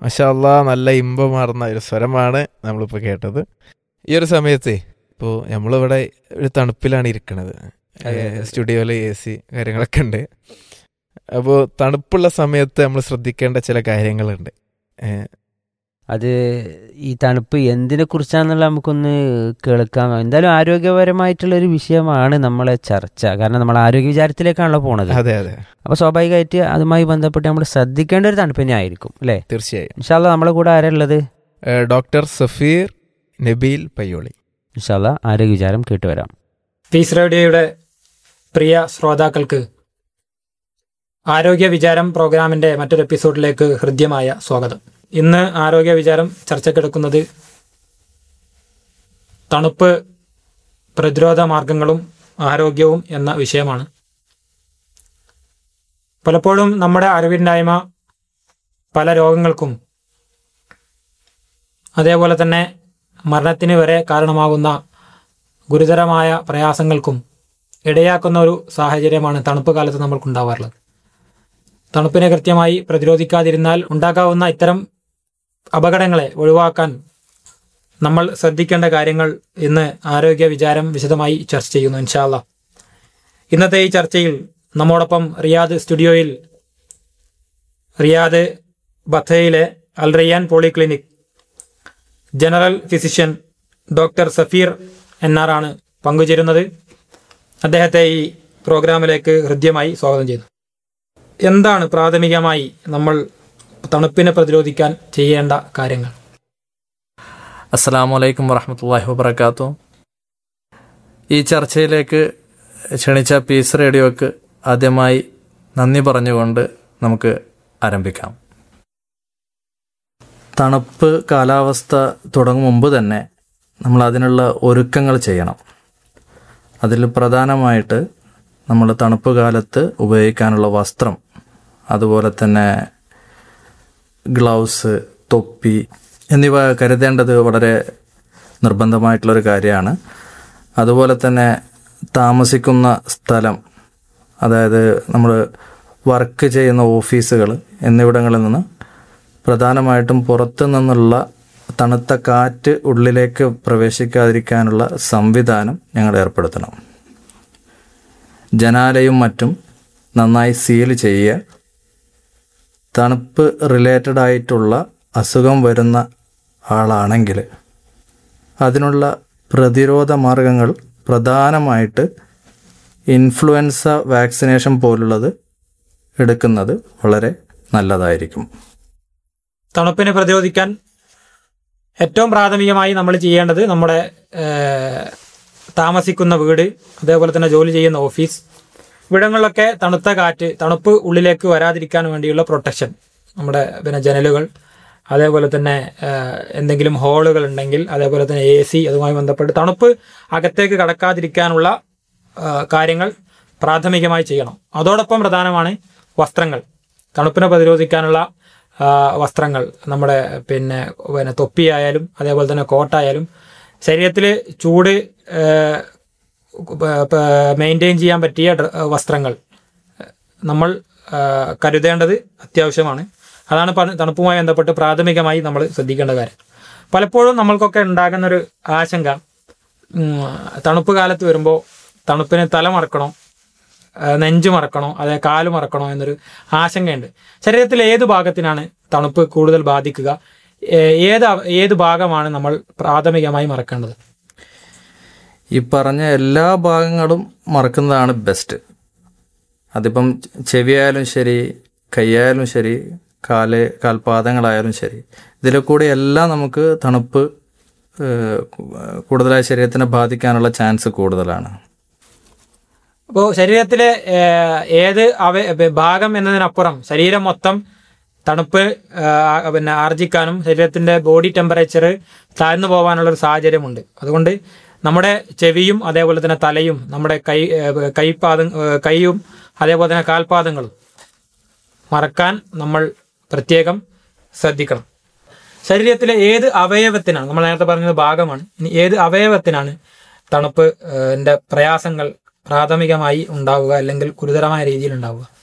മഷാല്ലാ നല്ല ഇമ്പമാർന്ന ഒരു സ്വരമാണ് നമ്മളിപ്പോൾ കേട്ടത് ഈ ഒരു സമയത്ത് ഇപ്പോൾ നമ്മളിവിടെ ഒരു തണുപ്പിലാണ് ഇരിക്കണത് സ്റ്റുഡിയോയിൽ എ സി കാര്യങ്ങളൊക്കെ ഉണ്ട് അപ്പോൾ തണുപ്പുള്ള സമയത്ത് നമ്മൾ ശ്രദ്ധിക്കേണ്ട ചില കാര്യങ്ങളുണ്ട് ഏ, അത് ഈ തണുപ്പ് എന്തിനെ കുറിച്ചാണെന്നുള്ള നമുക്കൊന്ന് കേൾക്കാം എന്തായാലും ആരോഗ്യപരമായിട്ടുള്ള ഒരു വിഷയമാണ് നമ്മളെ ചർച്ച കാരണം നമ്മൾ ആരോഗ്യ വിചാരത്തിലേക്കാണല്ലോ പോണത് അതെ അതെ അപ്പോൾ സ്വാഭാവികമായിട്ട് അതുമായി ബന്ധപ്പെട്ട് നമ്മൾ ശ്രദ്ധിക്കേണ്ട ഒരു തണുപ്പ് തന്നെ ആയിരിക്കും അല്ലേ തീർച്ചയായും ഇൻഷാല്ല നമ്മളെ കൂടെ ആരുള്ളത് ഏ, ഡോക്ടർ സഫീർ നബീൽ പയ്യോളി ഇൻഷാല്ല ആരോഗ്യ വിചാരം കേട്ടുവരാം പീസ് റേഡിയോയുടെ പ്രിയ ശ്രോതാക്കൾക്ക് ആരോഗ്യ വിചാരം പ്രോഗ്രാമിന്റെ മറ്റൊരു എപ്പിസോഡിലേക്ക് ഹൃദ്യമായ സ്വാഗതം ഇന്ന് ആരോഗ്യ വിചാരം ചർച്ചക്കെടുക്കുന്നത് തണുപ്പ് പ്രതിരോധ മാർഗങ്ങളും ആരോഗ്യവും എന്ന വിഷയമാണ് പലപ്പോഴും നമ്മുടെ അറിവില്ലായ്മ പല രോഗങ്ങൾക്കും അതേപോലെ തന്നെ മരണത്തിന് വരെ കാരണമാകുന്ന ഗുരുതരമായ പ്രയാസങ്ങൾക്കും ഇടയാക്കുന്ന ഒരു സാഹചര്യമാണ് തണുപ്പ് കാലത്ത് നമ്മൾക്കുണ്ടാവാറുള്ളത് തണുപ്പിനെ കൃത്യമായി പ്രതിരോധിക്കാതിരുന്നാൽ ഉണ്ടാകാവുന്ന ഇത്തരം അപകടങ്ങളെ ഒഴിവാക്കാൻ നമ്മൾ ശ്രദ്ധിക്കേണ്ട കാര്യങ്ങൾ ഇന്ന് ആരോഗ്യ വിചാരം വിശദമായി ചർച്ച ചെയ്യുന്നു ഇൻഷാല്ല ഇന്നത്തെ ഈ ചർച്ചയിൽ നമ്മോടൊപ്പം റിയാദ് സ്റ്റുഡിയോയിൽ റിയാദ് ബഥയിലെ Al Rayyan polyclinic general physician doctor Safeer എന്നാറാണ് പങ്കുചേരുന്നത് അദ്ദേഹത്തെ ഈ പ്രോഗ്രാമിലേക്ക് ഹൃദ്യമായി സ്വാഗതം ചെയ്യുന്നു എന്താണ് പ്രാഥമികമായി നമ്മൾ തണുപ്പിനെ പ്രതിരോധിക്കാൻ ചെയ്യേണ്ട കാര്യങ്ങൾ അസ്സാം വലൈക്കും വറഹമത്തല്ലാഹി വബർക്കാത്തു ഈ ചർച്ചയിലേക്ക് ക്ഷണിച്ച പീസ് റേഡിയോക്ക് ആദ്യമായി നന്ദി പറഞ്ഞുകൊണ്ട് നമുക്ക് ആരംഭിക്കാം തണുപ്പ് കാലാവസ്ഥ തുടങ്ങും മുമ്പ് തന്നെ നമ്മൾ അതിനുള്ള ഒരുക്കങ്ങൾ ചെയ്യണം അതിൽ പ്രധാനമായിട്ട് നമ്മൾ തണുപ്പ് കാലത്ത് ഉപയോഗിക്കാനുള്ള വസ്ത്രം അതുപോലെ തന്നെ ഗ്ലൗസ് തൊപ്പി എന്നിവ കരുതേണ്ടത് വളരെ നിർബന്ധമായിട്ടുള്ളൊരു കാര്യമാണ് അതുപോലെ തന്നെ താമസിക്കുന്ന സ്ഥലം അതായത് നമ്മൾ വർക്ക് ചെയ്യുന്ന ഓഫീസുകൾ എന്നിവിടങ്ങളിൽ നിന്ന് പ്രധാനമായിട്ടും പുറത്തു നിന്നുള്ള തണുത്ത കാറ്റ് ഉള്ളിലേക്ക് പ്രവേശിക്കാതിരിക്കാനുള്ള സംവിധാനം ഞങ്ങൾ ഏർപ്പെടുത്തണം ജനാലയും മറ്റും നന്നായി സീൽ ചെയ്യുക തണുപ്പ് റിലേറ്റഡ് ആയിട്ടുള്ള അസുഖം വരുന്ന ആളാണെങ്കിൽ അതിനുള്ള പ്രതിരോധ മാർഗങ്ങൾ പ്രധാനമായിട്ട് ഇൻഫ്ലുവൻസ വാക്സിനേഷൻ പോലുള്ളത് എടുക്കുന്നത് വളരെ നല്ലതായിരിക്കും തണുപ്പിനെ പ്രതിരോധിക്കാൻ ഏറ്റവും പ്രാഥമികമായി നമ്മൾ ചെയ്യേണ്ടത് നമ്മുടെ ഏഹ്, താമസിക്കുന്ന വീട് അതേപോലെ തന്നെ ജോലി ചെയ്യുന്ന ഓഫീസ് ഇവിടങ്ങളിലൊക്കെ തണുത്ത കാറ്റ് തണുപ്പ് ഉള്ളിലേക്ക് വരാതിരിക്കാൻ വേണ്ടിയുള്ള പ്രൊട്ടക്ഷൻ നമ്മുടെ പിന്നെ ജനലുകൾ അതേപോലെ തന്നെ ഏഹ്, എന്തെങ്കിലും ഹോളുകൾ ഉണ്ടെങ്കിൽ അതേപോലെ തന്നെ എ സി അതുമായി ബന്ധപ്പെട്ട് തണുപ്പ് അകത്തേക്ക് കടക്കാതിരിക്കാനുള്ള ഏഹ്, കാര്യങ്ങൾ പ്രാഥമികമായി ചെയ്യണം അതോടൊപ്പം പ്രധാനമാണ് വസ്ത്രങ്ങൾ തണുപ്പിനെ പ്രതിരോധിക്കാനുള്ള ആ, വസ്ത്രങ്ങൾ നമ്മുടെ പിന്നെ പിന്നെ തൊപ്പിയായാലും അതേപോലെ തന്നെ കോട്ടായാലും ശരീരത്തിൽ ചൂട് മെയിൻറ്റെയിൻ ചെയ്യാൻ പറ്റിയ ഡ്ര- വസ്ത്രങ്ങൾ നമ്മൾ ആ, കരുതേണ്ടത് അത്യാവശ്യമാണ് അതാണ് പ- തണുപ്പുമായി ബന്ധപ്പെട്ട് പ്രാഥമികമായി നമ്മൾ ശ്രദ്ധിക്കേണ്ട കാര്യം പലപ്പോഴും നമ്മൾക്കൊക്കെ ഉണ്ടാകുന്ന ഒരു ആശങ്ക ഉം, തണുപ്പ് കാലത്ത് വരുമ്പോൾ തണുപ്പിന് തല മറക്കണോ ആ, നെഞ്ച് മറക്കണോ അതെ കാല് മറക്കണോ എന്നൊരു ആശങ്കയുണ്ട് ശരീരത്തിൽ ഏത് ഭാഗത്തിനാണ് തണുപ്പ് കൂടുതൽ ബാധിക്കുക ഏ- ഏത് അവ- ഏത് ഭാഗമാണ് നമ്മൾ പ്രാഥമികമായി മറക്കേണ്ടത് ഈ പറഞ്ഞ എല്ലാ ഭാഗങ്ങളും മറക്കുന്നതാണ് ബെസ്റ്റ് അതിപ്പം ചെവിയായാലും ശരി കൈയായാലും ശരി കാല് കാൽപാദങ്ങളായാലും ശരി ഇതിൽ കൂടി എല്ലാം നമുക്ക് തണുപ്പ് ഏഹ്, കൂടുതലായി ശരീരത്തിനെ ബാധിക്കാനുള്ള ചാൻസ് കൂടുതലാണ് അപ്പോൾ ശരീരത്തിലെ ഏ, ഏത് അവ ബ- ഭാഗം എന്നതിനപ്പുറം ശരീരം മൊത്തം തണുപ്പ് ആ, പിന്നെ ആർജിക്കാനും ശരീരത്തിന്റെ ബോഡി ടെമ്പറേച്ചർ താഴ്ന്നു പോകാനുള്ള ഒരു സാഹചര്യമുണ്ട് അതുകൊണ്ട് നമ്മുടെ ചെവിയും അതേപോലെ തന്നെ തലയും നമ്മുടെ കൈ ഏ, കൈപ്പാദം ഏ, കൈയും അതേപോലെ തന്നെ കാൽപാദങ്ങളും മറക്കാൻ നമ്മൾ പ്രത്യേകം ശ്രദ്ധിക്കണം ശരീരത്തിലെ ഏത് അവയവത്തിനാണ് നമ്മൾ നേരത്തെ പറഞ്ഞത് ഭാഗമാണ് ഇനി ഏത് അവയവത്തിനാണ് തണുപ്പ് ഏഹ്, ന്റെ പ്രയാസങ്ങൾ പ്രാഥമികമായി ഉണ്ടാവുക അല്ലെങ്കിൽ ഗുരുതരമായ രീതിയിൽ ഉണ്ടാവുക